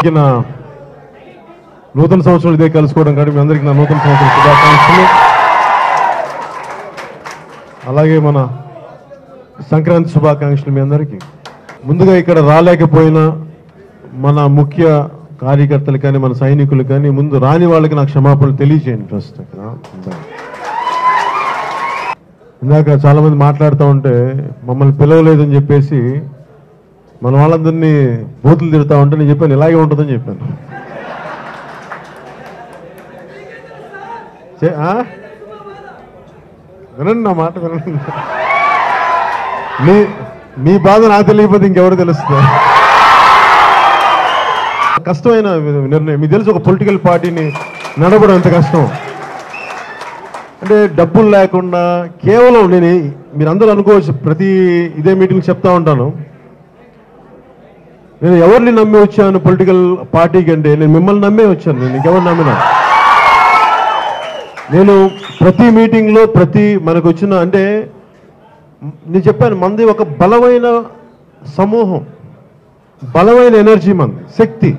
అందరికీ నా నూతన సంవత్సరం ఇదే కలుసుకోవడం కానీ మీ అందరికీ నా నూతన సంవత్సరం శుభాకాంక్షలు అలాగే మన సంక్రాంతి శుభాకాంక్షలు మీ అందరికీ ముందుగా ఇక్కడ రాలేకపోయినా మన ముఖ్య కార్యకర్తలు కానీ మన సైనికులు కానీ ముందు రాని వాళ్ళకి నాకు క్షమాపణలు తెలియజేయండి ఫస్ట్ ఇందాక చాలా మంది మాట్లాడుతూ ఉంటే మమ్మల్ని పిలవలేదని చెప్పేసి మన వాళ్ళందరినీ బూతులు తిడతా ఉంటే నేను చెప్పాను ఇలాగే ఉంటుందని చెప్పాను చే- ఆ? వినండి నా మాట వినండి మీ మీ బాధ నాకు తెలియకపోతే ఇంకెవరు తెలుస్తుంది కష్టమైన నిర్ణయం మీకు తెలుసు ఒక పొలిటికల్ పార్టీని నడపడం ఎంత కష్టం అంటే డబ్బులు లేకుండా కేవలం నేను మీరు అందరూ అనుకోవచ్చు ప్రతి ఇదే మీటింగ్ చెప్తా ఉంటాను నేను ఎవరిని నమ్మి వచ్చాను పొలిటికల్ పార్టీకి అంటే నేను మిమ్మల్ని నమ్మే వచ్చాను నేను ఇంకెవరు నమ్మినా నేను ప్రతి మీటింగ్లో ప్రతి మనకు వచ్చిన అంటే నేను చెప్పాను మంది ఒక బలమైన సమూహం బలమైన ఎనర్జీ మంది శక్తి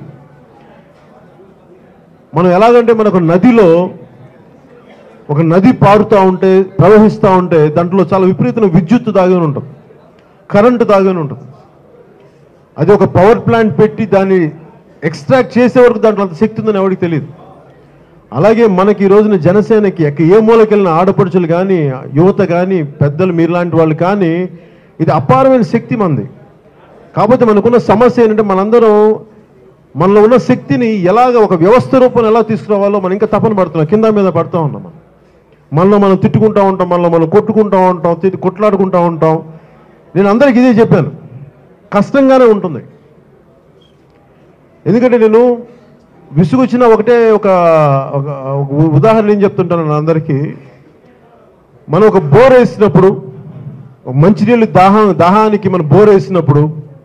మనం ఎలాగంటే మనకు నదిలో ఒక నది పారుతూ ఉంటే ప్రవహిస్తూ ఉంటే దాంట్లో చాలా విపరీతమైన విద్యుత్ దాగని ఉంటుంది కరెంటు దాగని ఉంటుంది అది ఒక పవర్ ప్లాంట్ పెట్టి దాన్ని ఎక్స్ట్రాక్ట్ చేసే వరకు దాంట్లో అంత శక్తి ఉందని ఎవరికి తెలియదు అలాగే మనకి ఈ రోజున జనసేనకి ఎక్క ఏ మూలకెళ్ళిన ఆడపడుచులు కానీ యువత కానీ పెద్దలు మీలాంటి వాళ్ళు కానీ ఇది అపారమైన శక్తి మంది కాకపోతే మనకున్న సమస్య ఏంటంటే మనందరం మనలో ఉన్న శక్తిని ఎలాగ ఒక వ్యవస్థ రూపంలో ఎలా తీసుకురావాలో మనం ఇంకా తపన పడుతున్నాం కింద మీద పడుతూ ఉన్నాం మనం మనలో మనం తిట్టుకుంటూ ఉంటాం మనలో మనం కొట్టుకుంటూ ఉంటాం తిట్టి కొట్లాడుకుంటూ ఉంటాం నేను అందరికి ఇదే చెప్పాను కష్టంగానే ఉంటుంది ఎందుకంటే నేను విసుగొచ్చిన ఒకటే ఒక ఒక ఒక ఉదాహరణ ఏం చెప్తుంటాను నేను అందరికీ మనం ఒక బోర్ వేసినప్పుడు ఒక మంచినీళ్ళు దాహం దాహానికి మనం బోర్ వేసినప్పుడు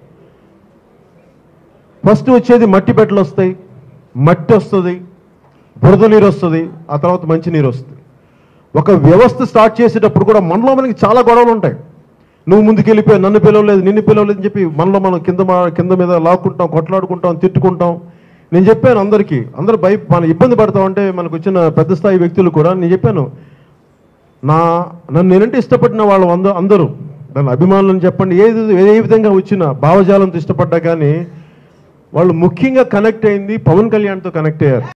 ఫస్ట్ వచ్చేది మట్టి పెట్టలు వస్తాయి మట్టి వస్తుంది బురద నీరు వస్తుంది ఆ తర్వాత మంచి నీరు వస్తుంది ఒక వ్యవస్థ స్టార్ట్ చేసేటప్పుడు కూడా మనలో మనకి చాలా గొడవలు ఉంటాయి నువ్వు ముందుకు వెళ్ళిపోయి నన్ను పిలవలేదు నిన్ను పిలవలేదు అని చెప్పి మనలో మనం కింద మా- కింద మీద లాక్కుంటాం కొట్లాడుకుంటాం తిట్టుకుంటాం నేను చెప్పాను అందరికీ అందరూ భయ మన ఇబ్బంది పడతాం అంటే మనకు వచ్చిన పెద్ద స్థాయి వ్యక్తులు కూడా నేను చెప్పాను నా నన్ను నేనంటే ఇష్టపడిన వాళ్ళు అంద అందరూ నన్ను అభిమానులను చెప్పండి ఏది ఏ విధంగా వచ్చిన భావజాలంతో ఇష్టపడ్డా కానీ వాళ్ళు ముఖ్యంగా కనెక్ట్ అయింది పవన్ కళ్యాణ్తో కనెక్ట్ అయ్యారు